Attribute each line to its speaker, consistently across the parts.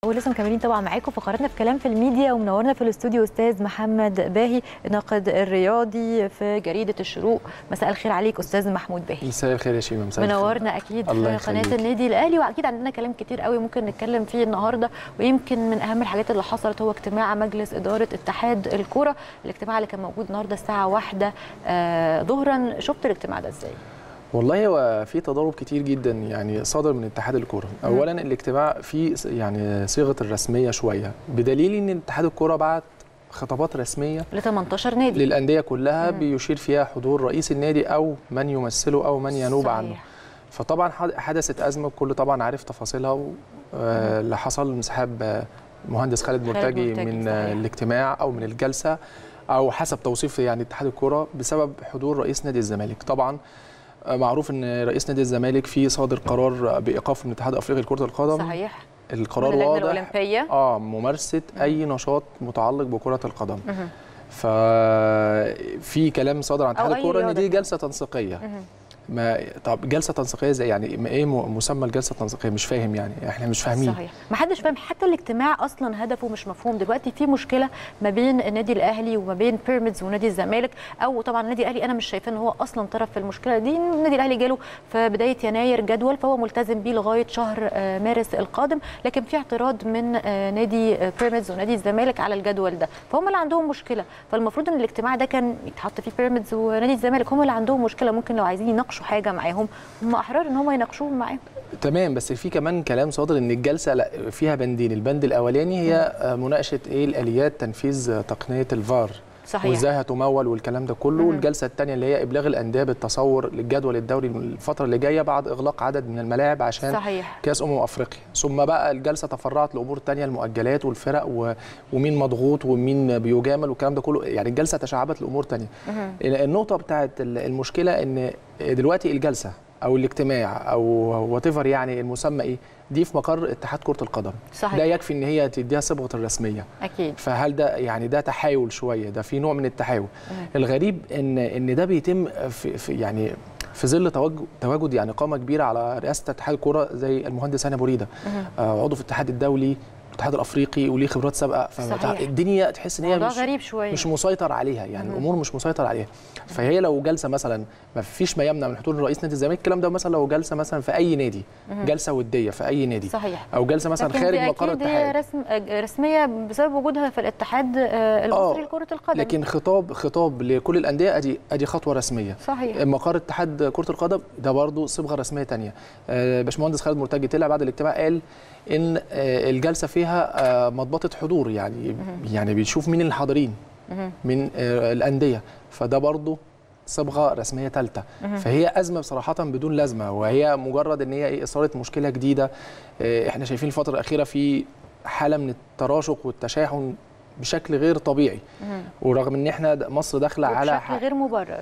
Speaker 1: ولسه مكملين طبعا معاكم فقراتنا في كلام في الميديا ومنورنا في الاستوديو استاذ محمد باهي الناقد الرياضي في جريده الشروق مساء الخير عليك استاذ محمود باهي
Speaker 2: مساء الخير يا شيماء مساء الخير
Speaker 1: منورنا اكيد
Speaker 2: الله
Speaker 1: في قناه
Speaker 2: يخليك.
Speaker 1: النادي الاهلي واكيد عندنا كلام كتير قوي ممكن نتكلم فيه النهارده ويمكن من اهم الحاجات اللي حصلت هو اجتماع مجلس اداره اتحاد الكره الاجتماع اللي كان موجود النهارده الساعه واحدة آه، ظهرا شفت الاجتماع ده ازاي
Speaker 2: والله هو في تضارب كتير جدا يعني صادر من اتحاد الكوره اولا الاجتماع فيه س- يعني صيغه الرسميه شويه بدليل ان اتحاد الكوره بعت خطابات رسميه
Speaker 1: ل 18 نادي
Speaker 2: للانديه كلها
Speaker 1: مم.
Speaker 2: بيشير فيها حضور رئيس النادي او من يمثله او من ينوب
Speaker 1: صحيح.
Speaker 2: عنه فطبعا حد- حدثت ازمه الكل طبعا عارف تفاصيلها و- آه، اللي حصل انسحاب آه، مهندس خالد
Speaker 1: خالد
Speaker 2: مرتجي
Speaker 1: مرتجي،
Speaker 2: من آه،
Speaker 1: صحيح.
Speaker 2: الاجتماع او من الجلسه او حسب توصيف يعني اتحاد الكوره بسبب حضور رئيس نادي الزمالك طبعا آه، معروف ان رئيس نادي الزمالك في صادر قرار بايقاف من الاتحاد الافريقي لكره القدم
Speaker 1: صحيح
Speaker 2: القرار
Speaker 1: من اللجنة
Speaker 2: واضح
Speaker 1: الأولمبية.
Speaker 2: اه ممارسه اي نشاط متعلق بكره القدم
Speaker 1: مهم.
Speaker 2: ففي كلام صادر عن اتحاد
Speaker 1: أو أي
Speaker 2: الكوره ان
Speaker 1: رياضة
Speaker 2: دي
Speaker 1: كمان.
Speaker 2: جلسه تنسيقيه
Speaker 1: مهم.
Speaker 2: ما طب جلسه تنسيقيه زي يعني ما ايه م- مسمى الجلسه التنسيقيه مش فاهم يعني احنا مش فاهمين
Speaker 1: صحيح ما حدش فاهم حتى الاجتماع اصلا هدفه مش مفهوم دلوقتي في مشكله ما بين النادي الاهلي وما بين بيراميدز ونادي الزمالك او طبعا النادي الاهلي انا مش شايفه ان هو اصلا طرف في المشكله دي النادي الاهلي جاله في بدايه يناير جدول فهو ملتزم بيه لغايه شهر آه، مارس القادم لكن في اعتراض من آه، نادي آه، بيراميدز ونادي الزمالك على الجدول ده فهم اللي عندهم مشكله فالمفروض ان الاجتماع ده كان يتحط فيه بيراميدز ونادي الزمالك هم اللي عندهم مشكله ممكن لو عايزين يناقشوا حاجه معاهم هم احرار ان هم يناقشوهم معاهم
Speaker 2: تمام بس في كمان كلام صادر ان الجلسه لا فيها بندين البند الاولاني هي آه، مناقشه ايه الاليات تنفيذ آه، تقنيه الفار
Speaker 1: صحيح.
Speaker 2: وازاي هتمول والكلام ده كله
Speaker 1: مم.
Speaker 2: والجلسه الثانيه اللي هي ابلاغ الانديه بالتصور للجدول الدوري الفتره اللي جايه بعد اغلاق عدد من الملاعب عشان
Speaker 1: صحيح
Speaker 2: كاس امم افريقيا ثم بقى الجلسه تفرعت لامور تانية المؤجلات والفرق و... ومين مضغوط ومين بيجامل والكلام ده كله يعني الجلسه تشعبت لامور تانية
Speaker 1: مهم.
Speaker 2: النقطه بتاعت ال- المشكله ان دلوقتي الجلسه او الاجتماع او وات يعني المسمى ايه دي في مقر اتحاد كره القدم
Speaker 1: صحيح.
Speaker 2: ده يكفي ان هي تديها صبغه الرسميه
Speaker 1: اكيد
Speaker 2: فهل ده يعني ده تحايل شويه ده في نوع من التحايل الغريب ان ان ده بيتم في, في يعني في ظل تواجد تواجد يعني قامه كبيره على رئاسه اتحاد الكوره زي المهندس هاني ابو ريده آه عضو في الاتحاد الدولي الاتحاد الافريقي وليه خبرات سابقه
Speaker 1: صحيح.
Speaker 2: فالدنيا تحس ان هي
Speaker 1: موضوع
Speaker 2: مش
Speaker 1: غريب شويه
Speaker 2: مش مسيطر عليها يعني الامور مش مسيطر عليها فهي لو جلسه مثلا ما فيش ما يمنع من حضور رئيس نادي الزمالك الكلام ده مثلا لو جلسه مثلا في اي نادي جلسه وديه في اي نادي
Speaker 1: صحيح
Speaker 2: او جلسه مثلا
Speaker 1: لكن
Speaker 2: خارج
Speaker 1: دي
Speaker 2: مقر
Speaker 1: أكيد هي
Speaker 2: الاتحاد
Speaker 1: رسم آه، رسميه بسبب وجودها في الاتحاد آه، المصري
Speaker 2: آه،
Speaker 1: لكره القدم
Speaker 2: لكن خطاب خطاب لكل الانديه ادي ادي خطوه رسميه
Speaker 1: صحيح
Speaker 2: مقر اتحاد كره القدم ده برضه صبغه رسميه تانية آه، باشمهندس خالد مرتجي طلع بعد الاجتماع قال ان آه، الجلسه فيها آه، مضبطه حضور يعني يعني بيشوف مين اللي حاضرين
Speaker 1: مهم.
Speaker 2: من آه، الانديه فده برضه صبغه رسميه ثالثه فهي ازمه بصراحه بدون لازمه وهي مجرد ان هي ايه اثاره مشكله جديده آه، احنا شايفين الفتره الاخيره في حاله من التراشق والتشاحن بشكل غير طبيعي
Speaker 1: مهم.
Speaker 2: ورغم ان احنا د- مصر داخله على
Speaker 1: بشكل غير مبرر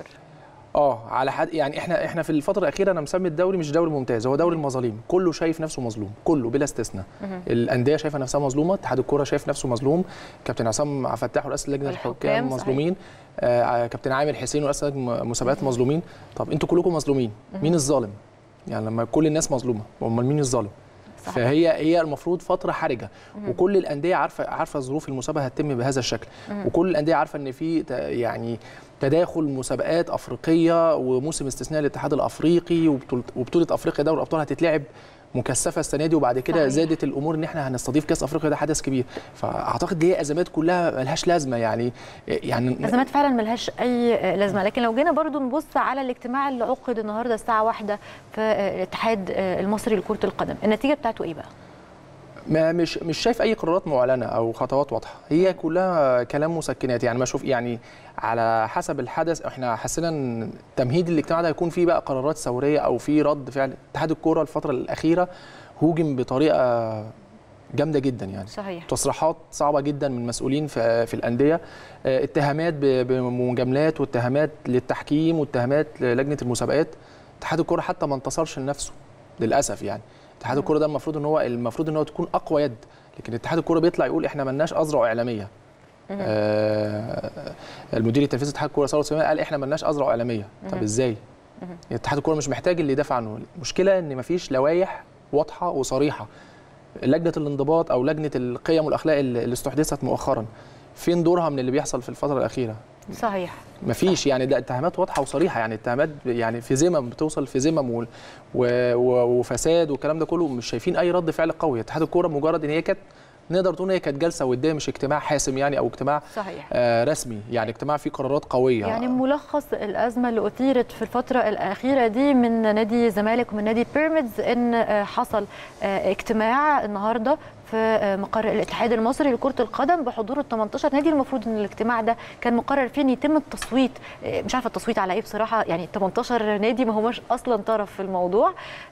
Speaker 2: اه على حد يعني احنا احنا في الفتره الاخيره انا مسمي الدوري مش دوري ممتاز هو دوري المظالم كله شايف نفسه مظلوم كله بلا استثناء الانديه شايفه نفسها مظلومه اتحاد الكوره شايف نفسه مظلوم كابتن عصام عبد الفتاح ورئيس لجنه
Speaker 1: والحكام،
Speaker 2: الحكام
Speaker 1: صحيح.
Speaker 2: مظلومين آه كابتن عامر حسين ورئيس لجنة مسابقات مظلومين طب انتوا كلكم مظلومين مين الظالم يعني لما كل الناس مظلومه امال مين الظالم
Speaker 1: صحيح.
Speaker 2: فهي هي المفروض فتره حرجه وكل الانديه عارفه عارفه ظروف المسابقه هتتم بهذا الشكل وكل الانديه عارفه ان في ت- يعني تداخل مسابقات افريقيه وموسم استثنائي للاتحاد الافريقي وبطوله وبطوله افريقيا دوري الابطال هتتلعب مكثفه السنه دي وبعد كده
Speaker 1: صحيح.
Speaker 2: زادت الامور ان احنا هنستضيف كاس افريقيا ده حدث كبير فاعتقد دي هي ازمات كلها ملهاش لازمه يعني يعني
Speaker 1: ازمات فعلا ملهاش اي آه، لازمه لكن لو جينا برضو نبص على الاجتماع اللي عقد النهارده الساعه واحدة في آه، الاتحاد آه، المصري لكره القدم النتيجه بتاعته ايه بقى
Speaker 2: ما مش مش شايف اي قرارات معلنه او خطوات واضحه هي كلها كلام مسكنات يعني ما اشوف يعني على حسب الحدث احنا حسينا ان تمهيد الاجتماع ده هيكون فيه بقى قرارات ثوريه او في رد فعل اتحاد الكوره الفتره الاخيره هوجم بطريقه جامده جدا يعني
Speaker 1: صحيح
Speaker 2: تصريحات صعبه جدا من مسؤولين في في الانديه آه، اتهامات ب- بمجاملات واتهامات للتحكيم واتهامات للجنه المسابقات اتحاد الكوره حتى ما انتصرش لنفسه للاسف يعني اتحاد الكوره ده المفروض ان هو المفروض ان هو تكون اقوى يد لكن اتحاد الكوره بيطلع يقول احنا ملناش اذرع اعلاميه آه المدير التنفيذي اتحاد الكوره ثروت سليمان قال احنا ملناش اذرع اعلاميه طب ازاي اتحاد الكوره مش محتاج اللي يدافع عنه المشكله ان مفيش لوائح واضحه وصريحه لجنه الانضباط او لجنه القيم والاخلاق اللي اللي استحدثت مؤخرا فين دورها من اللي بيحصل في الفتره الاخيره
Speaker 1: صحيح
Speaker 2: مفيش يعني ده اتهامات واضحه وصريحه يعني اتهامات يعني في ذمم بتوصل في ذمم و- و- و- وفساد والكلام ده كله مش شايفين اي رد فعل قوي اتحاد الكوره مجرد ان هي كانت نقدر تقول ان هي كانت جلسه وديه مش اجتماع حاسم يعني او اجتماع
Speaker 1: صحيح
Speaker 2: آه رسمي يعني اجتماع فيه قرارات قويه
Speaker 1: يعني ملخص الازمه اللي اثيرت في الفتره الاخيره دي من نادي الزمالك ومن نادي بيراميدز ان آه، حصل آه، اجتماع النهارده في آه، مقر الاتحاد المصري لكره القدم بحضور ال 18 نادي المفروض ان الاجتماع ده كان مقرر فيه ان يتم التصويت آه، مش عارفه التصويت على ايه بصراحه يعني 18 نادي ما هماش اصلا طرف في الموضوع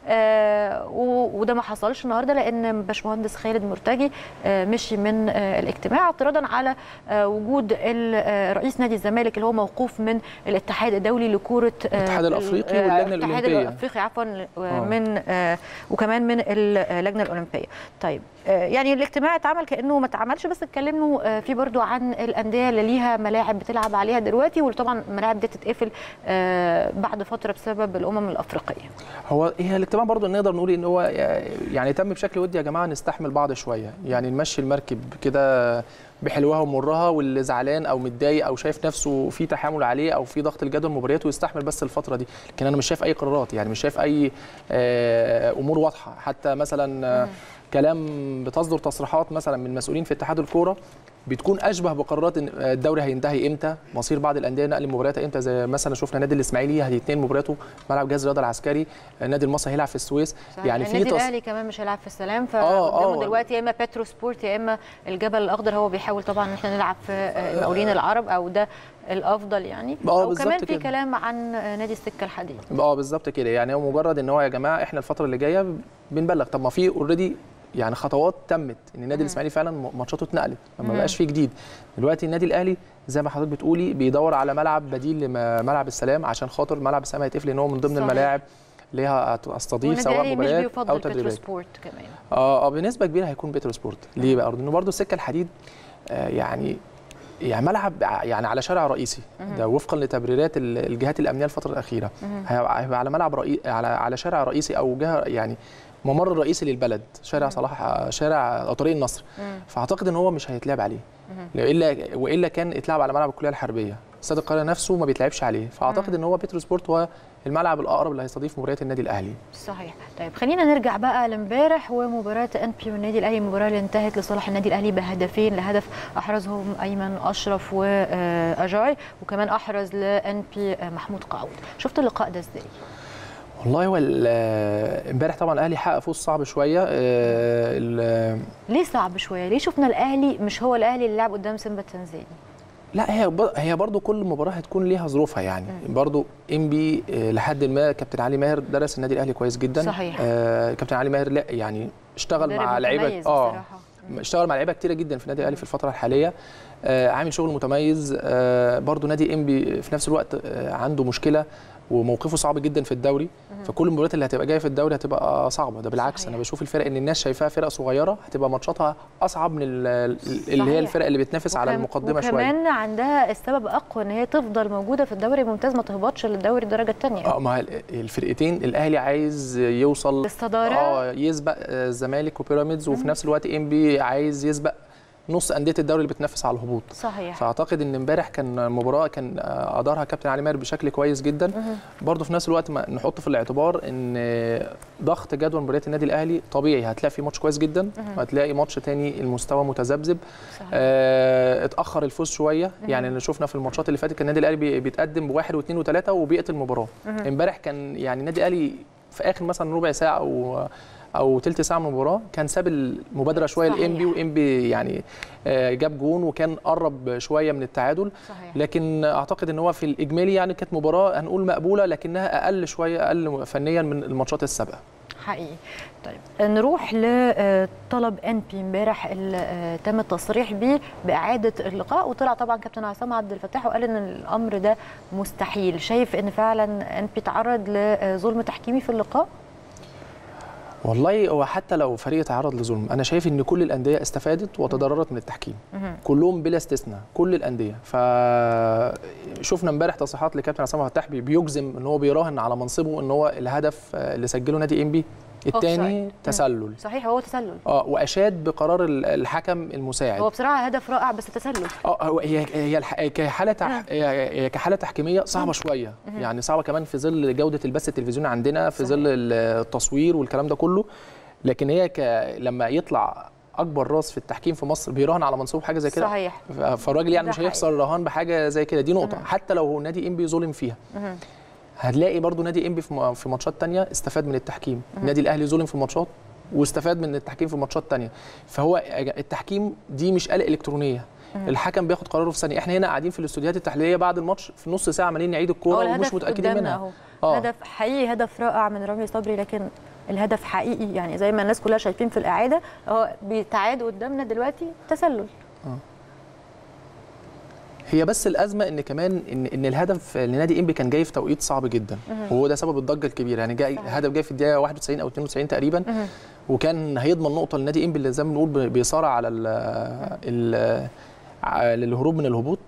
Speaker 1: آه، و- وده ما حصلش النهارده لان باشمهندس خالد مرتجي آه، مشي من آه، الاجتماع اعتراضا على آه، وجود ال- آه، رئيس نادي الزمالك اللي هو موقوف من الاتحاد الدولي لكره آه،
Speaker 2: الاتحاد الأفريقي
Speaker 1: آه،
Speaker 2: واللجنة
Speaker 1: الاتحاد
Speaker 2: الأولمبية.
Speaker 1: الافريقي عفوا آه،
Speaker 2: آه.
Speaker 1: من آه، وكمان من اللجنه الاولمبيه طيب آه، يعني الاجتماع اتعمل كانه ما اتعملش بس اتكلموا آه، فيه برضو عن الانديه اللي ليها ملاعب بتلعب عليها دلوقتي وطبعا الملاعب دي تتقفل آه، بعد فتره بسبب الامم الافريقيه
Speaker 2: هو هي الاجتماع برضو نقدر نقول ان هو يعني تم بشكل ودي يا جماعه نستحمل بعض شويه يعني نمشي المركب كده بحلوها ومرها واللي زعلان او متضايق او شايف نفسه في تحامل عليه او في ضغط الجدول مباريات ويستحمل بس الفتره دي لكن انا مش شايف اي قرارات يعني مش شايف اي آه، امور واضحه حتى مثلا آه، كلام بتصدر تصريحات مثلا من مسؤولين في اتحاد الكوره بتكون اشبه بقرارات إن الدوري هينتهي امتى مصير بعض الانديه نقل المباريات امتى زي مثلا شفنا نادي الاسماعيلي هيتنقل مبارياته ملعب جهاز الرياضه العسكري النادي المصري هيلعب في السويس يعني في
Speaker 1: النادي
Speaker 2: تص...
Speaker 1: الاهلي كمان مش هيلعب في السلام
Speaker 2: آه،
Speaker 1: فقدامه
Speaker 2: آه.
Speaker 1: دلوقتي يا اما بترو سبورت يا اما الجبل الاخضر هو بيحاول طبعا ان احنا نلعب في آه، المقاولين العرب او ده الافضل يعني
Speaker 2: آه،
Speaker 1: او
Speaker 2: بالظبط
Speaker 1: كمان في
Speaker 2: كده.
Speaker 1: كلام عن آه، نادي السكه الحديد
Speaker 2: اه بالظبط كده يعني هو مجرد ان هو يا جماعه احنا الفتره اللي جايه بنبلغ طب ما في اوريدي يعني خطوات تمت ان النادي الاسماعيلي فعلا ماتشاته اتنقلت ما
Speaker 1: مم.
Speaker 2: بقاش فيه جديد دلوقتي النادي الاهلي زي ما حضرتك بتقولي بيدور على ملعب بديل لملعب السلام عشان خاطر ملعب السلام هيتقفل ان هو من ضمن
Speaker 1: صحيح.
Speaker 2: الملاعب اللي هي هتستضيف
Speaker 1: والنادي
Speaker 2: سواء
Speaker 1: الاهلي مش
Speaker 2: مباريات
Speaker 1: بيفضل
Speaker 2: او
Speaker 1: بترو
Speaker 2: تدريبات
Speaker 1: سبورت كمان
Speaker 2: اه اه بنسبه كبيره هيكون بيترو سبورت ليه بقى لانه برضه السكه الحديد آه يعني يعني ملعب ع- يعني على شارع رئيسي ده وفقا لتبريرات ال- الجهات الامنيه الفتره الاخيره هيبقى هيبقى على ملعب رئي... على على شارع رئيسي او جهه يعني ممر رئيسي للبلد شارع صلاح شارع أو طريق النصر فاعتقد ان هو مش هيتلعب عليه الا والا كان اتلعب على ملعب الكليه الحربيه استاد القاهره نفسه ما بيتلعبش عليه فاعتقد ان هو بيترو سبورت هو الملعب الاقرب اللي هيستضيف مباريات النادي الاهلي
Speaker 1: صحيح طيب خلينا نرجع بقى لامبارح ومباراه ان بي والنادي الاهلي المباراه اللي انتهت لصالح النادي الاهلي بهدفين لهدف احرزهم ايمن اشرف واجاي وكمان احرز لان بي محمود قعود شفت اللقاء ده ازاي
Speaker 2: والله هو ال- آه، امبارح طبعا الاهلي حقق فوز صعب شويه آه، ال-
Speaker 1: ليه صعب شويه ليه شفنا الاهلي مش هو الاهلي اللي لعب قدام سيمبا التنزاني
Speaker 2: لا هي ب- هي برضو كل مباراه هتكون ليها ظروفها يعني برضو ام بي لحد ما كابتن علي ماهر درس النادي الاهلي كويس جدا
Speaker 1: صحيح.
Speaker 2: آه كابتن علي ماهر لا يعني اشتغل
Speaker 1: مدرب
Speaker 2: مع لعيبه
Speaker 1: متميز
Speaker 2: اه
Speaker 1: بصراحة.
Speaker 2: اشتغل مع لعيبه كتيره جدا في النادي الاهلي في الفتره الحاليه آه عامل شغل متميز آه برضو نادي ام بي في نفس الوقت آه عنده مشكله وموقفه صعب جدا في الدوري فكل المباريات اللي هتبقى جايه في الدوري هتبقى صعبه ده بالعكس
Speaker 1: صحيح.
Speaker 2: انا بشوف الفرق ان الناس شايفاها فرقه صغيره هتبقى ماتشاتها اصعب من ال- اللي
Speaker 1: صحيح.
Speaker 2: هي الفرق اللي بتنافس على
Speaker 1: وكم-
Speaker 2: المقدمه شويه
Speaker 1: وكمان عندها السبب اقوى ان هي تفضل موجوده في الدوري الممتاز ما تهبطش للدوري الدرجه الثانيه
Speaker 2: اه ما ال- الفرقتين الاهلي عايز يوصل
Speaker 1: الصداره
Speaker 2: اه يسبق آه، الزمالك وبيراميدز وفي نفس الوقت ام بي عايز يسبق نص انديه الدوري اللي بتنافس على الهبوط
Speaker 1: صحيح
Speaker 2: فاعتقد ان امبارح كان مباراه كان آه، ادارها كابتن علي ماهر بشكل كويس جدا برضه في نفس الوقت ما نحط في الاعتبار ان آه، ضغط جدول مباريات النادي الاهلي طبيعي هتلاقي في ماتش كويس جدا وهتلاقي ماتش تاني المستوى متذبذب
Speaker 1: صحيح.
Speaker 2: آه، اتاخر الفوز شويه يعني اللي شفنا في الماتشات اللي فاتت كان النادي الاهلي بي- بيتقدم بواحد واثنين وثلاثه وبيقتل المباراه امبارح كان يعني النادي الاهلي في اخر مثلا ربع ساعه او او ثلث ساعه من المباراه كان ساب المبادره شويه
Speaker 1: صحيح.
Speaker 2: لام بي وام بي يعني آه، جاب جون وكان قرب شويه من التعادل
Speaker 1: صحيح
Speaker 2: لكن اعتقد ان هو في الاجمالي يعني كانت مباراه هنقول مقبوله لكنها اقل شويه اقل فنيا من الماتشات السابقه
Speaker 1: حقيقي طيب نروح لطلب ان بي امبارح اللي آه، تم التصريح به باعاده اللقاء وطلع طبعا كابتن عصام عبد الفتاح وقال ان الامر ده مستحيل شايف ان فعلا ان بي تعرض لظلم تحكيمي في اللقاء
Speaker 2: والله هو حتى لو فريق تعرض لظلم انا شايف ان كل الانديه استفادت وتضررت من التحكيم كلهم بلا استثناء كل الانديه فشفنا امبارح تصريحات لكابتن عصام عبد الفتاح بي- بيجزم ان هو بيراهن على منصبه ان هو الهدف آه، اللي سجله نادي ام بي الثاني تسلل
Speaker 1: صحيح هو تسلل
Speaker 2: اه واشاد بقرار ال- الحكم المساعد
Speaker 1: هو بصراحه هدف رائع بس تسلل
Speaker 2: اه هو هي هي الح- كحاله تح... هي هي كحاله تحكيميه صعبه شويه يعني صعبه كمان في ظل جوده البث التلفزيوني عندنا في
Speaker 1: صحيح.
Speaker 2: ظل التصوير والكلام ده كله لكن هي ك... لما يطلع اكبر راس في التحكيم في مصر بيراهن على منصوب حاجه زي كده
Speaker 1: صحيح
Speaker 2: ف- فالراجل يعني
Speaker 1: ده
Speaker 2: مش هيخسر رهان بحاجه زي كده دي نقطه حتى لو هو نادي انبي ظلم فيها
Speaker 1: مهم.
Speaker 2: هتلاقي برضو نادي انبي في م- في ماتشات تانية استفاد من التحكيم النادي الاهلي ظلم في ماتشات واستفاد من التحكيم في ماتشات تانية فهو التحكيم دي مش آلة إلكترونية الحكم بياخد قراره في ثانيه احنا هنا قاعدين في الاستوديوهات التحليليه بعد الماتش في نص ساعه عمالين نعيد
Speaker 1: هو
Speaker 2: الكوره ومش
Speaker 1: الهدف
Speaker 2: متاكدين
Speaker 1: قدامنا
Speaker 2: منها
Speaker 1: اهو
Speaker 2: آه.
Speaker 1: هدف حقيقي هدف رائع من رامي صبري لكن الهدف حقيقي يعني زي ما الناس كلها شايفين في الاعاده هو بيتعاد قدامنا دلوقتي تسلل
Speaker 2: هي بس الازمه ان كمان ان ان الهدف لنادي انبي كان جاي في توقيت صعب جدا وهو ده سبب الضجه الكبيره يعني جاي
Speaker 1: صحيح.
Speaker 2: هدف جاي في الدقيقه 91 او 92 تقريبا
Speaker 1: مهم.
Speaker 2: وكان هيضمن نقطه لنادي انبي اللي زي ما بنقول بيصارع على ال ال على الهروب من الهبوط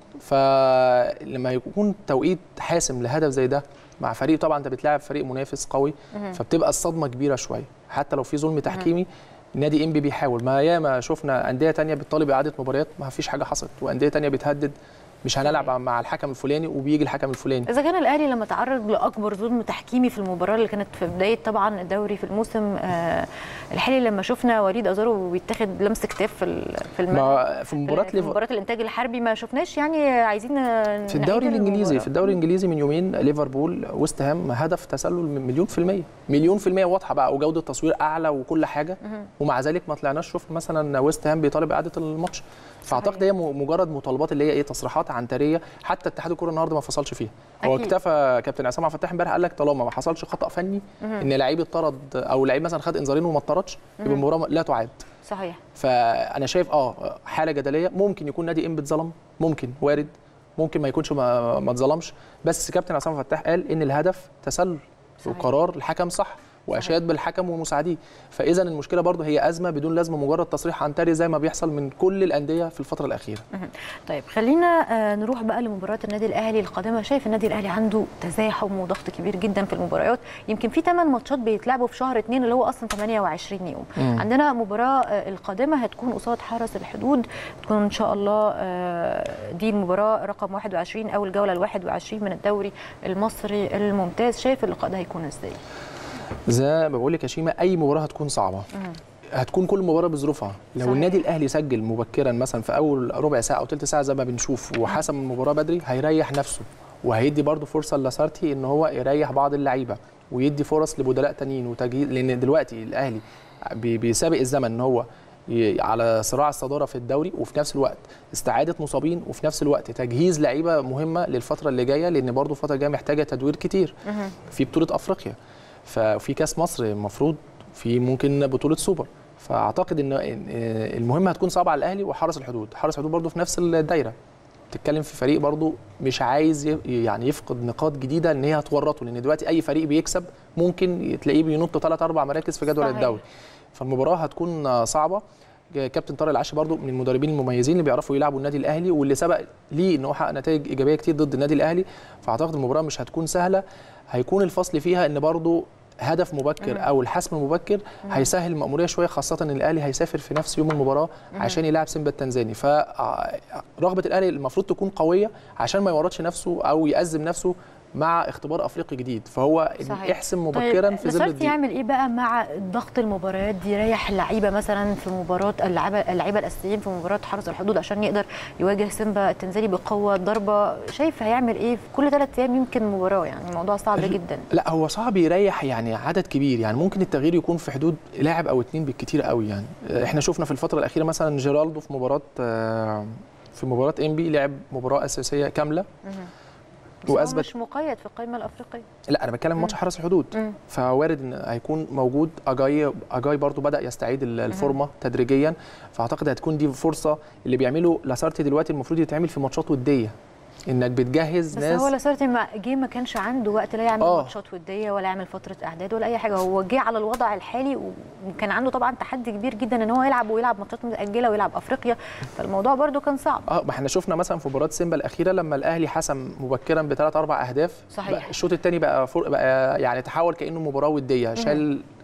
Speaker 2: فلما يكون توقيت حاسم لهدف زي ده مع فريق طبعا انت بتلاعب فريق منافس قوي
Speaker 1: مهم.
Speaker 2: فبتبقى الصدمه كبيره شويه حتى لو في ظلم تحكيمي نادي انبي بيحاول ما ياما شفنا انديه تانية بتطالب اعاده مباريات ما فيش حاجه حصلت وانديه تانية بتهدد مش هنلعب مع الحكم الفلاني وبيجي الحكم الفلاني
Speaker 1: اذا كان الاهلي لما تعرض لاكبر ظلم تحكيمي في المباراه اللي كانت في بدايه طبعا الدوري في الموسم آه الحالي لما شفنا وليد ازارو بيتاخد لمس كتاف في ال- في الملعب
Speaker 2: ما في مباراه
Speaker 1: في
Speaker 2: ليفر
Speaker 1: مباراه الانتاج الحربي ما شفناش يعني عايزين
Speaker 2: في الدوري الانجليزي في الدوري الانجليزي من يومين ليفربول ويست هام هدف تسلل من مليون في الميه مليون في الميه واضحه بقى وجوده تصوير اعلى وكل حاجه ومع ذلك ما طلعناش شفنا مثلا ويست هام بيطالب اعاده الماتش فاعتقد هي م- مجرد مطالبات اللي هي ايه تصريحات عنتريه حتى اتحاد الكوره النهارده ما فصلش فيها هو
Speaker 1: أكيد.
Speaker 2: اكتفى كابتن عصام عبد الفتاح امبارح قال لك طالما ما حصلش خطا فني ان لعيب اتطرد او لعيب مثلا خد انذارين وما اتطردش يبقى المباراه لا تعاد
Speaker 1: صحيح
Speaker 2: فانا شايف اه حاله جدليه ممكن يكون نادي انبي اتظلم ممكن وارد ممكن ما يكونش ما, ما اتظلمش بس كابتن عصام فتاح قال ان الهدف تسلل
Speaker 1: صحيح.
Speaker 2: وقرار الحكم صح واشاد بالحكم ومساعديه فاذا المشكله برضه هي ازمه بدون لازمه مجرد تصريح عنتري زي ما بيحصل من كل الانديه في الفتره الاخيره
Speaker 1: طيب خلينا آه، نروح بقى لمباراه النادي الاهلي القادمه شايف النادي الاهلي عنده تزاحم وضغط كبير جدا في المباريات يمكن في 8 ماتشات بيتلعبوا في شهر 2 اللي هو اصلا 28 يوم
Speaker 2: مم.
Speaker 1: عندنا مباراه آه، القادمه هتكون قصاد حرس الحدود تكون ان شاء الله آه، دي المباراه رقم 21 او الجوله ال 21 من الدوري المصري الممتاز شايف اللقاء ده هيكون ازاي
Speaker 2: زي ما بقول لك يا شيماء اي مباراه هتكون صعبه هتكون كل مباراه بظروفها لو
Speaker 1: صحيح.
Speaker 2: النادي الاهلي سجل مبكرا مثلا في اول ربع ساعه او ثلث ساعه زي ما بنشوف وحسم المباراه بدري هيريح نفسه وهيدي برضه فرصه لسارتي ان هو يريح بعض اللعيبه ويدي فرص لبدلاء تانيين وتجهيز لان دلوقتي الاهلي بي- بيسابق الزمن ان هو ي- على صراع الصداره في الدوري وفي نفس الوقت استعاده مصابين وفي نفس الوقت تجهيز لعيبه مهمه للفتره اللي جايه لان برضه الفتره الجايه محتاجه تدوير كتير في بطوله افريقيا ففي كاس مصر المفروض في ممكن بطوله سوبر فاعتقد ان إن المهمه هتكون صعبه على الاهلي وحرس الحدود حرس الحدود برضه في نفس الدايره تتكلم في فريق برضه مش عايز ي- يعني يفقد نقاط جديده ان هي هتورطه لان دلوقتي اي فريق بيكسب ممكن تلاقيه بينط ثلاث اربع مراكز في جدول
Speaker 1: صحيح.
Speaker 2: الدوري فالمباراه هتكون صعبه كابتن طارق العشي برضو من المدربين المميزين اللي بيعرفوا يلعبوا النادي الاهلي واللي سبق ليه ان هو حقق نتائج ايجابيه كتير ضد النادي الاهلي فاعتقد المباراه مش هتكون سهله هيكون الفصل فيها ان برضو هدف مبكر او الحسم المبكر هيسهل المأمورية شويه خاصه ان الاهلي هيسافر في نفس يوم المباراه عشان يلعب سيمبا التنزاني فرغبه الاهلي المفروض تكون قويه عشان ما يورطش نفسه او يأزم نفسه مع اختبار افريقي جديد فهو إن
Speaker 1: صحيح.
Speaker 2: احسم مبكرا
Speaker 1: طيب
Speaker 2: في ظل
Speaker 1: نصرتي
Speaker 2: الضيق
Speaker 1: يعمل ايه بقى مع ضغط المباريات دي يريح اللعيبه مثلا في مباراه اللعيبه اللعيبه الاساسيين في مباراه حرس الحدود عشان يقدر يواجه سيمبا التنزاني بقوه ضربه شايف هيعمل ايه في كل ثلاث ايام يمكن مباراه يعني الموضوع صعب جدا
Speaker 2: لا هو صعب يريح يعني عدد كبير يعني ممكن التغيير يكون في حدود لاعب او اتنين بالكتير قوي يعني احنا شفنا في الفتره الاخيره مثلا جيرالدو في مباراه آه، في مباراه انبي لعب مباراه اساسيه كامله
Speaker 1: بس هو
Speaker 2: واثبت
Speaker 1: مش مقيد في القائمه الافريقيه
Speaker 2: لا انا بتكلم ماتش حرس الحدود
Speaker 1: مم.
Speaker 2: فوارد ان هيكون موجود اجاي اجاي برضو بدا يستعيد ال- الفورمه تدريجيا فاعتقد هتكون دي فرصه اللي بيعمله لاسارتي دلوقتي المفروض يتعمل في ماتشات وديه انك بتجهز
Speaker 1: بس
Speaker 2: ناس
Speaker 1: هو لاسارتي ما جه ما كانش عنده وقت لا يعمل
Speaker 2: آه.
Speaker 1: ماتشات وديه ولا يعمل فتره اعداد ولا اي حاجه هو جه على الوضع الحالي وكان عنده طبعا تحدي كبير جدا ان هو يلعب ويلعب ماتشات متاجله ويلعب افريقيا فالموضوع برده كان صعب
Speaker 2: اه ما احنا شفنا مثلا في مباراه سيمبا الاخيره لما الاهلي حسم مبكرا بثلاث اربع اهداف
Speaker 1: صحيح.
Speaker 2: بقى الشوط الثاني بقى, فر... بقى يعني تحول كانه مباراه وديه شال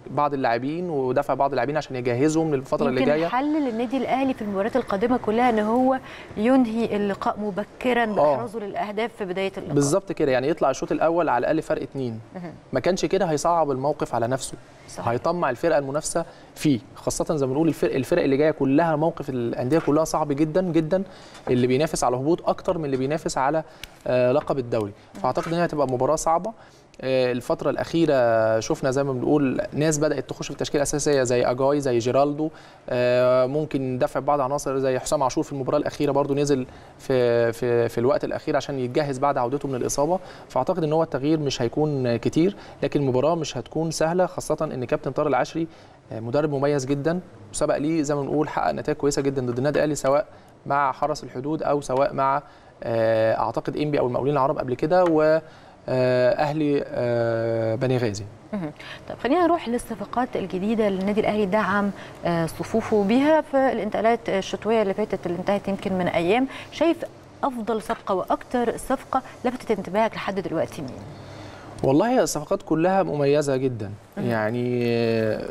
Speaker 2: بعض اللاعبين ودفع بعض اللاعبين عشان يجهزهم للفتره اللي
Speaker 1: يمكن
Speaker 2: جايه
Speaker 1: الحل للنادي الاهلي في المباريات القادمه كلها ان هو ينهي اللقاء مبكرا باحرازه للاهداف في بدايه اللقاء
Speaker 2: بالظبط كده يعني يطلع الشوط الاول على الاقل فرق اتنين ما كانش كده هيصعب الموقف على نفسه
Speaker 1: صح.
Speaker 2: هيطمع الفرقه المنافسه فيه خاصه زي ما بنقول الفرق الفرق اللي جايه كلها موقف الانديه كلها صعب جدا جدا اللي بينافس على هبوط اكتر من اللي بينافس على آه، لقب الدوري فاعتقد ان هي هتبقى مباراه صعبه آه، الفترة الأخيرة شفنا زي ما بنقول ناس بدأت تخش في التشكيلة الأساسية زي أجاي زي جيرالدو آه، ممكن دفع بعض عناصر زي حسام عاشور في المباراة الأخيرة برضو نزل في في في الوقت الأخير عشان يتجهز بعد عودته من الإصابة فأعتقد إن هو التغيير مش هيكون كتير لكن المباراة مش هتكون سهلة خاصة إن كابتن طارق العشري آه، مدرب مميز جدا وسبق ليه زي ما بنقول حقق نتائج كويسة جدا ضد النادي الأهلي سواء مع حرس الحدود أو سواء مع آه، أعتقد إنبي أو المقاولين العرب قبل كده و آه، اهلي آه، بني غازي
Speaker 1: مهم. طب خلينا نروح للصفقات الجديده اللي النادي الاهلي دعم آه، صفوفه بيها في الانتقالات الشتويه اللي فاتت اللي انتهت يمكن من ايام شايف افضل صفقه واكتر صفقه لفتت انتباهك لحد دلوقتي مين
Speaker 2: والله هي الصفقات كلها مميزه جدا يعني آه،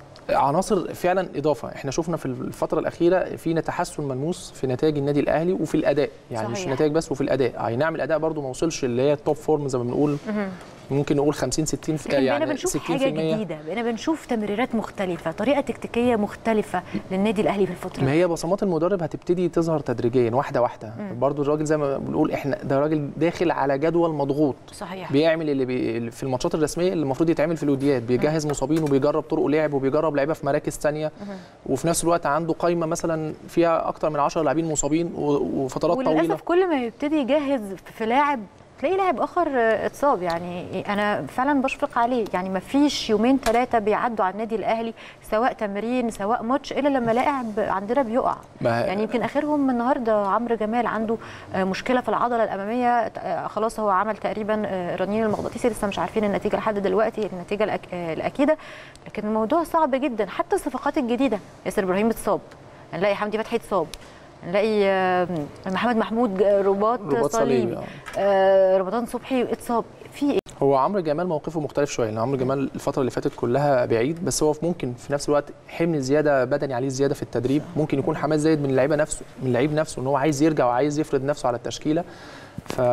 Speaker 2: عناصر فعلا اضافه احنا شفنا في الفتره الاخيره في تحسن ملموس في نتائج النادي الاهلي وفي الاداء يعني مش
Speaker 1: صحيح.
Speaker 2: نتائج بس وفي الاداء اي نعم الاداء برضو ما وصلش اللي هي التوب فورم زي ما بنقول ممكن نقول 50 60 في
Speaker 1: لكن بقينا
Speaker 2: يعني
Speaker 1: بنشوف
Speaker 2: 60%
Speaker 1: حاجه جديده بقينا بنشوف تمريرات مختلفه طريقه تكتيكيه مختلفه للنادي الاهلي في الفتره
Speaker 2: ما
Speaker 1: دي
Speaker 2: هي بصمات المدرب هتبتدي تظهر تدريجيا واحده واحده برضو الراجل زي ما بنقول احنا ده راجل داخل على جدول مضغوط
Speaker 1: صحيح
Speaker 2: بيعمل اللي بي في الماتشات الرسميه اللي المفروض يتعمل في الوديات بيجهز مصابين وبيجرب طرق لعب وبيجرب لعيبه في مراكز ثانيه وفي نفس الوقت عنده قائمه مثلا فيها اكتر من 10 لاعبين مصابين و- وفترات طويله
Speaker 1: وللاسف كل ما يبتدي يجهز في لاعب تلاقي لاعب اخر آه، اتصاب يعني انا فعلا بشفق عليه يعني ما فيش يومين ثلاثه بيعدوا على النادي الاهلي سواء تمرين سواء ماتش الا لما لاعب عندنا بيقع
Speaker 2: ما-
Speaker 1: يعني يمكن اخرهم النهارده عمرو جمال عنده آه، مشكله في العضله الاماميه آه، خلاص هو عمل تقريبا آه، رنين المغناطيسي لسه مش عارفين النتيجه لحد دلوقتي النتيجه الأك- آه، الاكيده لكن الموضوع صعب جدا حتى الصفقات الجديده ياسر ابراهيم اتصاب هنلاقي حمدي فتحي اتصاب نلاقي آه، محمد محمود رباط,
Speaker 2: رباط
Speaker 1: صليبي
Speaker 2: صليبي آه.
Speaker 1: آه، رمضان صبحي اتصاب في ايه
Speaker 2: هو عمرو جمال موقفه مختلف شويه لان عمرو جمال الفتره اللي فاتت كلها بعيد بس هو ممكن في نفس الوقت حمل زياده بدني عليه زياده في التدريب ممكن يكون حماس زايد من اللعيبه نفسه من اللعيب نفسه ان هو عايز يرجع وعايز يفرض نفسه على التشكيله ف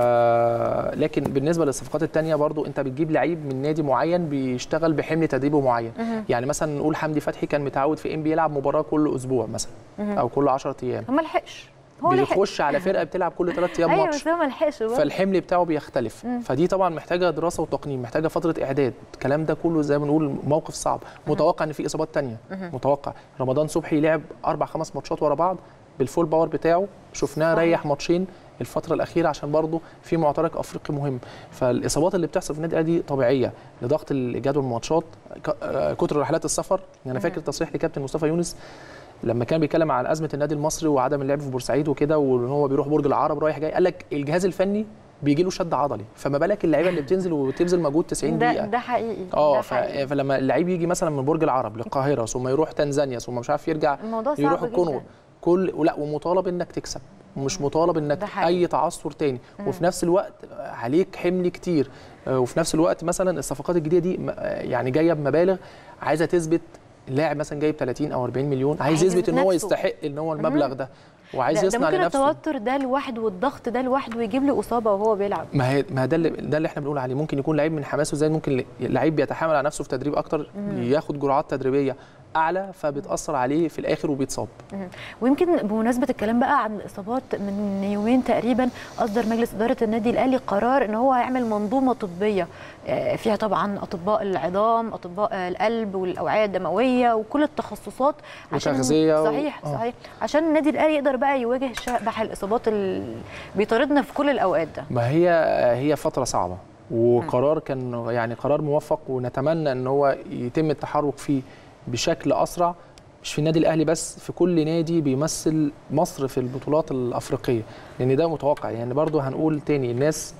Speaker 2: لكن بالنسبه للصفقات الثانيه برضو انت بتجيب لعيب من نادي معين بيشتغل بحمل تدريبه معين يعني مثلا نقول حمدي فتحي كان متعود في ام بيلعب مباراه كل اسبوع مثلا او كل 10 ايام
Speaker 1: هو ما لحقش هو لحق
Speaker 2: بيخش على فرقه بتلعب كل 3 ايام
Speaker 1: ايوه
Speaker 2: ماتش
Speaker 1: بس هو ما لحقش برضه.
Speaker 2: فالحمل بتاعه بيختلف فدي طبعا محتاجه دراسه وتقنين محتاجه فتره اعداد الكلام ده كله زي ما بنقول موقف صعب متوقع ان في اصابات تانية متوقع رمضان صبحي لعب اربع خمس ماتشات ورا بعض بالفول باور بتاعه شفناه
Speaker 1: صحيح.
Speaker 2: ريح ماتشين الفترة الأخيرة عشان برضه في معترك أفريقي مهم، فالإصابات اللي بتحصل في النادي الأهلي دي طبيعية لضغط الجدول الماتشات ك- آه، كتر رحلات السفر، أنا فاكر تصريح لكابتن مصطفى يونس لما كان بيتكلم عن ازمه النادي المصري وعدم اللعب في بورسعيد وكده وان هو بيروح برج العرب رايح جاي قال لك الجهاز الفني بيجي له شد عضلي فما بالك اللعيبه اللي بتنزل وبتبذل مجهود 90
Speaker 1: ده
Speaker 2: دقيقه
Speaker 1: ده حقيقي
Speaker 2: اه
Speaker 1: ده
Speaker 2: ف-
Speaker 1: حقيقي.
Speaker 2: فلما اللعيب يجي مثلا من برج العرب للقاهره ثم يروح تنزانيا ثم مش عارف يرجع
Speaker 1: الموضوع صعب
Speaker 2: يروح الكونغو
Speaker 1: جدا.
Speaker 2: كل لا ومطالب انك تكسب ومش مطالب انك
Speaker 1: ده حقيقي.
Speaker 2: اي تعثر تاني وفي نفس الوقت عليك حمل كتير آه، وفي نفس الوقت مثلا الصفقات الجديده دي م- آه، يعني جايه بمبالغ عايزه تثبت اللاعب مثلا جايب 30 او 40 مليون عايز
Speaker 1: عايز
Speaker 2: يثبت
Speaker 1: يثبت
Speaker 2: ان هو
Speaker 1: نفسه.
Speaker 2: يستحق ان هو المبلغ ده وعايز
Speaker 1: ده, ده
Speaker 2: يصنع
Speaker 1: ممكن
Speaker 2: لنفسه
Speaker 1: التوتر ده لوحده والضغط ده لوحده يجيب له اصابه وهو بيلعب
Speaker 2: ما هي ما ده اللي ده اللي احنا بنقول عليه ممكن يكون لعيب من حماسه زي ممكن لعيب بيتحامل على نفسه في تدريب اكتر ياخد جرعات تدريبيه اعلى فبتاثر عليه في الاخر وبيتصاب
Speaker 1: مهم. ويمكن بمناسبه الكلام بقى عن الاصابات من يومين تقريبا اصدر مجلس اداره النادي الاهلي قرار ان هو هيعمل منظومه طبيه آه، فيها طبعا اطباء العظام اطباء آه، القلب والاوعيه الدمويه وكل التخصصات
Speaker 2: وتغذية و-
Speaker 1: صحيح
Speaker 2: آه.
Speaker 1: صحيح عشان النادي الاهلي يقدر بقى يواجه شبح الاصابات اللي بيطاردنا في كل الاوقات ده
Speaker 2: ما هي هي فتره صعبه وقرار كان يعني قرار موفق ونتمنى ان هو يتم التحرك فيه بشكل اسرع مش في النادي الاهلي بس في كل نادي بيمثل مصر في البطولات الافريقيه لان ده متوقع يعني برضو هنقول تاني الناس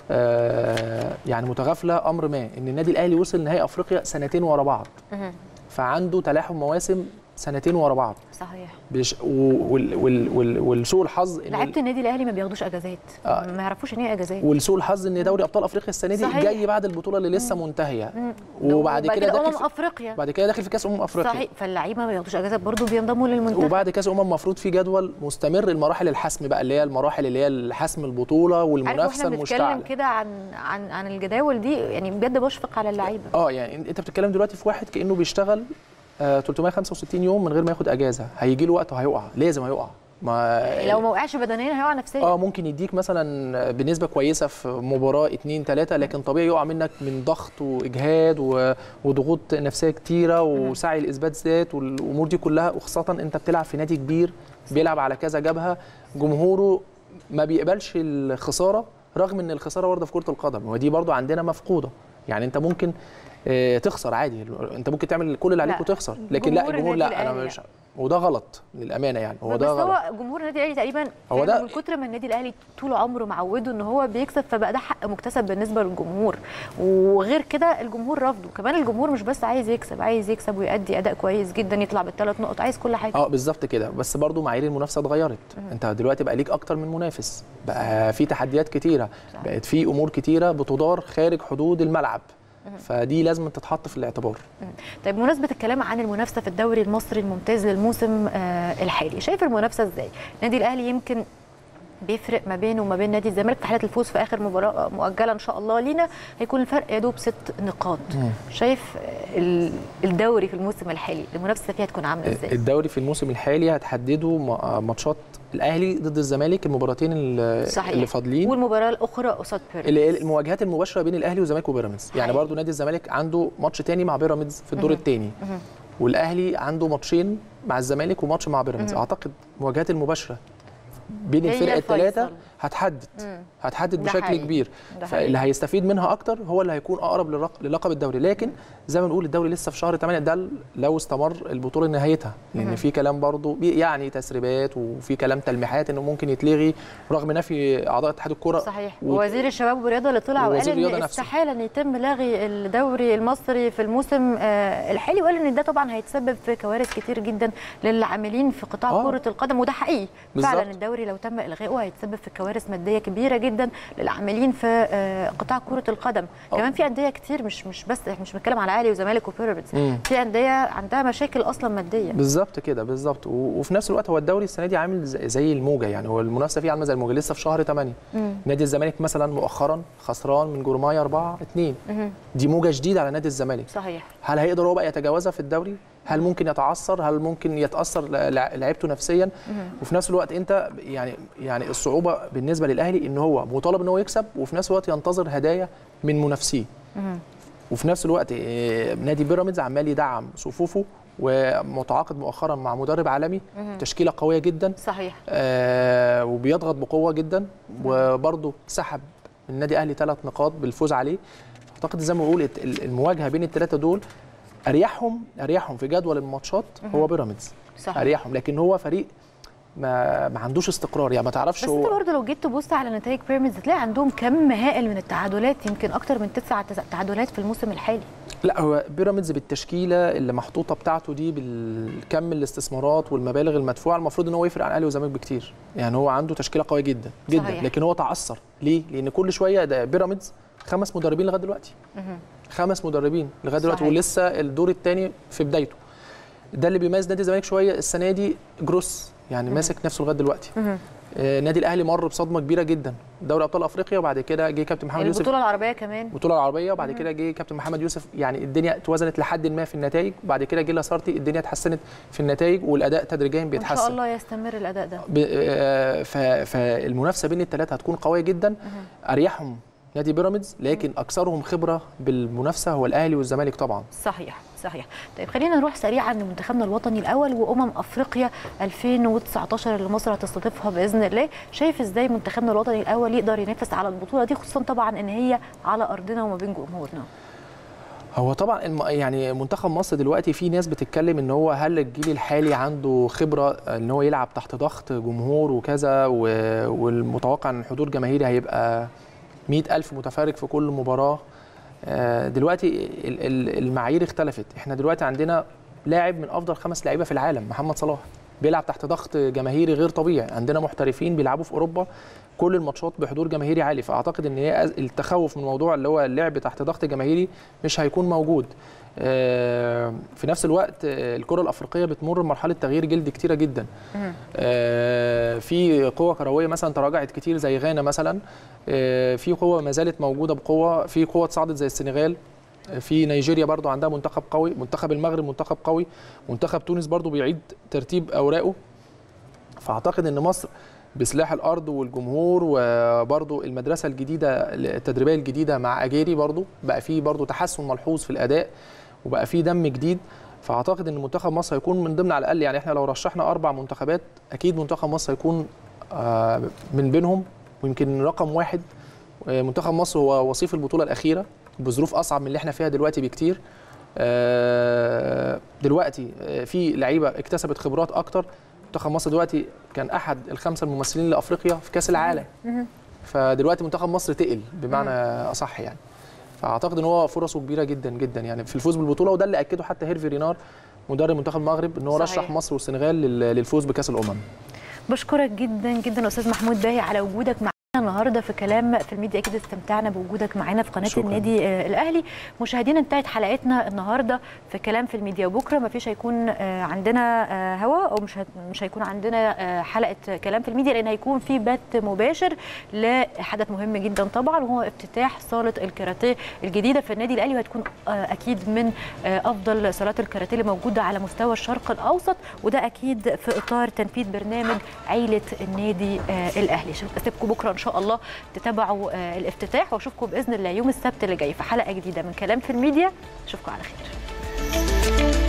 Speaker 2: آه، يعني متغافله امر ما ان النادي الاهلي وصل نهائي افريقيا سنتين ورا بعض
Speaker 1: مهم.
Speaker 2: فعنده تلاحم مواسم سنتين ورا بعض
Speaker 1: صحيح
Speaker 2: بش... وال... وال... وال... والسوء الحظ ان
Speaker 1: لعيبه النادي الاهلي ما بياخدوش اجازات
Speaker 2: آه.
Speaker 1: ما يعرفوش ان هي اجازات
Speaker 2: والسوء الحظ ان دوري ابطال افريقيا السنه دي
Speaker 1: صحيح.
Speaker 2: جاي بعد البطوله اللي لسه منتهيه وبعد كده
Speaker 1: امم
Speaker 2: داخل في...
Speaker 1: افريقيا
Speaker 2: بعد كده داخل في كاس امم افريقيا
Speaker 1: صحيح فاللعيبه ما بياخدوش اجازات برضه بينضموا للمنتخب
Speaker 2: وبعد كاس امم المفروض في جدول مستمر المراحل الحسم بقى اللي هي المراحل اللي هي الحسم البطوله
Speaker 1: عارف
Speaker 2: والمنافسه
Speaker 1: واحنا بنتكلم
Speaker 2: المشتعله
Speaker 1: كده عن عن عن الجداول دي يعني بجد بشفق على اللعيبه
Speaker 2: اه يعني انت بتتكلم دلوقتي في واحد كانه بيشتغل آه 365 يوم من غير ما ياخد اجازه هيجي له وقت وهيقع لازم هيقع ما
Speaker 1: لو ما وقعش بدنيا هيقع نفسيا
Speaker 2: اه ممكن يديك مثلا بنسبه كويسه في مباراه اتنين تلاته لكن طبيعي يقع منك من ضغط واجهاد و- وضغوط نفسيه كتيره وسعي لاثبات ذات والامور دي كلها وخاصه انت بتلعب في نادي كبير بيلعب على كذا جبهه جمهوره ما بيقبلش الخساره رغم ان الخساره وارده في كره القدم ودي برضو عندنا مفقوده يعني انت ممكن آه، تخسر عادي انت ممكن تعمل كل اللي عليك
Speaker 1: لا،
Speaker 2: وتخسر لكن لا
Speaker 1: جمهور
Speaker 2: الجمهور
Speaker 1: النادي
Speaker 2: لا انا
Speaker 1: الأهلي
Speaker 2: مش وده غلط للامانه يعني هو
Speaker 1: بس
Speaker 2: ده غلط
Speaker 1: هو جمهور النادي الاهلي تقريبا
Speaker 2: هو
Speaker 1: هو
Speaker 2: ده-
Speaker 1: من كتر ما النادي الاهلي طول عمره معوده ان هو بيكسب فبقى ده حق مكتسب بالنسبه للجمهور وغير كده الجمهور رافضه كمان الجمهور مش بس عايز يكسب عايز يكسب ويأدي اداء كويس جدا يطلع بالثلاث نقط عايز كل حاجه
Speaker 2: اه بالظبط كده بس برضو معايير المنافسه اتغيرت انت دلوقتي بقى ليك اكتر من منافس بقى في تحديات كتيره
Speaker 1: صح.
Speaker 2: بقت في امور كتيره بتدار خارج حدود الملعب فدي لازم تتحط في الاعتبار
Speaker 1: طيب بمناسبه الكلام عن المنافسه في الدوري المصري الممتاز للموسم آه الحالي شايف المنافسه ازاي النادي الاهلي يمكن بيفرق ما بينه وما بين نادي الزمالك في حاله الفوز في اخر مباراه مؤجله ان شاء الله لينا هيكون الفرق يا دوب ست نقاط شايف ال- الدوري في الموسم الحالي المنافسه فيها تكون عامله ازاي
Speaker 2: الدوري في الموسم الحالي هتحدده م- ماتشات الاهلي ضد الزمالك المباراتين ال-
Speaker 1: صحيح
Speaker 2: اللي فاضلين
Speaker 1: والمباراه الاخرى قصاد بيراميدز
Speaker 2: اللي هي المواجهات المباشره بين الاهلي والزمالك وبيراميدز يعني
Speaker 1: حقيقي.
Speaker 2: برضو نادي الزمالك عنده ماتش تاني مع بيراميدز في الدور الثاني والاهلي عنده ماتشين مع الزمالك وماتش مع بيراميدز اعتقد المواجهات المباشره بين
Speaker 1: هي
Speaker 2: الفرق الثلاثه
Speaker 1: الفيصل.
Speaker 2: هتحدد
Speaker 1: مم.
Speaker 2: هتحدد
Speaker 1: ده
Speaker 2: بشكل
Speaker 1: حقيقي.
Speaker 2: كبير
Speaker 1: ده
Speaker 2: فاللي هيستفيد منها اكتر هو اللي هيكون اقرب للرق- للقب الدوري لكن زي ما نقول الدوري لسه في شهر 8 ده لو استمر البطوله نهايتها لان في كلام برضو بي- يعني تسريبات وفي كلام تلميحات انه ممكن يتلغي رغم نفي اعضاء اتحاد الكره
Speaker 1: صحيح
Speaker 2: و-
Speaker 1: ووزير الشباب والرياضه اللي طلع وقال
Speaker 2: ووزير
Speaker 1: ان
Speaker 2: الرياضة نفسه.
Speaker 1: استحاله ان يتم لغي الدوري المصري في الموسم آه، الحالي وقال ان ده طبعا هيتسبب في كوارث كتير جدا للعاملين في قطاع
Speaker 2: آه.
Speaker 1: كره القدم وده حقيقي فعلا
Speaker 2: بالظبط.
Speaker 1: الدوري لو تم الغائه هيتسبب في كوارث ماديه كبيره جدا للعاملين في آه، قطاع كره القدم
Speaker 2: آه.
Speaker 1: كمان في انديه كتير مش مش بس احنا مش بنتكلم على اهلي وزمالك وبيراميدز
Speaker 2: مم.
Speaker 1: في انديه عندها مشاكل اصلا ماديه
Speaker 2: بالظبط كده بالظبط و- وفي نفس الوقت هو الدوري السنه دي عامل زي زي الموجه يعني هو المنافسه فيه عامله زي الموجه لسه في شهر 8
Speaker 1: مم.
Speaker 2: نادي الزمالك مثلا مؤخرا خسران من جورمايا 4 2
Speaker 1: مهم.
Speaker 2: دي موجه جديده على نادي الزمالك
Speaker 1: صحيح
Speaker 2: هل هيقدر هو بقى يتجاوزها في الدوري هل ممكن يتعثر هل ممكن يتاثر لع- لعيبته نفسيا وفي نفس الوقت انت يعني يعني الصعوبه بالنسبه للاهلي ان هو مطالب ان هو يكسب وفي نفس الوقت ينتظر هدايا من منافسيه
Speaker 1: مهم.
Speaker 2: وفي نفس الوقت آه، نادي بيراميدز عمال يدعم صفوفه ومتعاقد مؤخرا مع مدرب عالمي تشكيله قويه جدا
Speaker 1: صحيح
Speaker 2: آه وبيضغط بقوه جدا وبرضه سحب من النادي الاهلي ثلاث نقاط بالفوز عليه اعتقد زي ما بقول الت- ال- المواجهه بين الثلاثه دول اريحهم اريحهم في جدول الماتشات هو بيراميدز
Speaker 1: صحيح
Speaker 2: اريحهم لكن هو فريق ما ما عندوش استقرار يعني ما تعرفش
Speaker 1: بس انت
Speaker 2: هو
Speaker 1: برضه لو جيت تبص على نتائج بيراميدز هتلاقي عندهم كم هائل من التعادلات يمكن اكتر من تسع تس- تعادلات في الموسم الحالي
Speaker 2: لا هو بيراميدز بالتشكيله اللي محطوطه بتاعته دي بالكم الاستثمارات والمبالغ المدفوعه المفروض ان هو يفرق عن الاهلي والزمالك بكتير يعني هو عنده تشكيله قويه جدا جدا
Speaker 1: صحيح.
Speaker 2: لكن هو تعثر ليه لان كل شويه ده بيراميدز خمس مدربين لغايه دلوقتي خمس مدربين لغايه دلوقتي
Speaker 1: صحيح.
Speaker 2: ولسه الدور الثاني في بدايته ده اللي بيميز نادي الزمالك شويه السنه دي جروس يعني ماسك نفسه لغايه دلوقتي آه، نادي الاهلي مر بصدمه كبيره جدا دوري ابطال افريقيا وبعد كده جه كابتن محمد يوسف
Speaker 1: البطوله العربيه كمان
Speaker 2: البطوله العربيه وبعد كده جه كابتن محمد يوسف يعني الدنيا اتوزنت لحد ما في النتائج بعد كده جه لاسارتي الدنيا اتحسنت في النتائج والاداء تدريجيا
Speaker 1: وان
Speaker 2: بيتحسن
Speaker 1: شاء الله يستمر الاداء ده
Speaker 2: ب- آه، ف- فالمنافسه بين الثلاثه هتكون قويه جدا اريحهم نادي بيراميدز لكن اكثرهم خبره بالمنافسه هو الاهلي والزمالك طبعا
Speaker 1: صحيح صحيح طيب خلينا نروح سريعا لمنتخبنا الوطني الاول وامم افريقيا 2019 اللي مصر هتستضيفها باذن الله شايف ازاي منتخبنا الوطني الاول يقدر ينافس على البطوله دي خصوصا طبعا ان هي على ارضنا وما بين جمهورنا
Speaker 2: هو طبعا الم... يعني منتخب مصر دلوقتي في ناس بتتكلم ان هو هل الجيل الحالي عنده خبره ان هو يلعب تحت ضغط جمهور وكذا و... والمتوقع ان الحضور الجماهيري هيبقى مئة ألف متفرج في كل مباراة آه، دلوقتي ال- ال- المعايير اختلفت احنا دلوقتي عندنا لاعب من افضل خمس لعيبه في العالم محمد صلاح بيلعب تحت ضغط جماهيري غير طبيعي عندنا محترفين بيلعبوا في اوروبا كل الماتشات بحضور جماهيري عالي فاعتقد ان هي التخوف من الموضوع اللي هو اللعب تحت ضغط جماهيري مش هيكون موجود آه، في نفس الوقت آه، الكره الافريقيه بتمر بمرحله تغيير جلد كتيره جدا آه، في قوه كرويه مثلا تراجعت كتير زي غانا مثلا آه، في قوه ما زالت موجوده بقوه في قوه صعدت زي السنغال آه، في نيجيريا برضو عندها منتخب قوي منتخب المغرب منتخب قوي منتخب تونس برضو بيعيد ترتيب اوراقه فاعتقد ان مصر بسلاح الارض والجمهور وبرضو المدرسه الجديده التدريبيه الجديده مع اجيري برضو بقى فيه برضو تحسن ملحوظ في الاداء وبقى فيه دم جديد فاعتقد ان منتخب مصر هيكون من ضمن على الاقل يعني احنا لو رشحنا اربع منتخبات اكيد منتخب مصر هيكون آه، من بينهم ويمكن رقم واحد آه، منتخب مصر هو وصيف البطوله الاخيره بظروف اصعب من اللي احنا فيها دلوقتي بكتير آه، دلوقتي آه، في لعيبه اكتسبت خبرات اكتر منتخب مصر دلوقتي كان احد الخمسه الممثلين لافريقيا في كاس العالم فدلوقتي منتخب مصر تقل بمعنى اصح يعني فاعتقد ان هو فرصه كبيره جدا جدا يعني في الفوز بالبطوله وده اللي اكده حتى هيرفي رينار مدرب منتخب المغرب ان هو
Speaker 1: صحيح.
Speaker 2: رشح مصر والسنغال لل- للفوز بكاس الامم
Speaker 1: بشكرك جدا جدا استاذ محمود باهي على وجودك معانا النهارده في كلام في الميديا اكيد استمتعنا بوجودك معانا في قناه
Speaker 2: شكراً.
Speaker 1: النادي آه، الاهلي مشاهدينا انتهت حلقتنا النهارده في كلام في الميديا وبكره ما فيش هيكون آه، عندنا آه، هوا او مش هت- مش هيكون عندنا آه، حلقه كلام في الميديا لان هيكون في بث مباشر لحدث مهم جدا طبعا وهو افتتاح صاله الكاراتيه الجديده في النادي الاهلي وهتكون آه، اكيد من آه، افضل صالات الكاراتيه اللي موجوده على مستوى الشرق الاوسط وده اكيد في اطار تنفيذ برنامج عيله النادي آه، الاهلي اسيبكم بكره ان شاء الله تتابعوا آه، الافتتاح واشوفكم باذن الله يوم السبت اللي جاي في حلقه جديده من كلام في الميديا اشوفكم على خير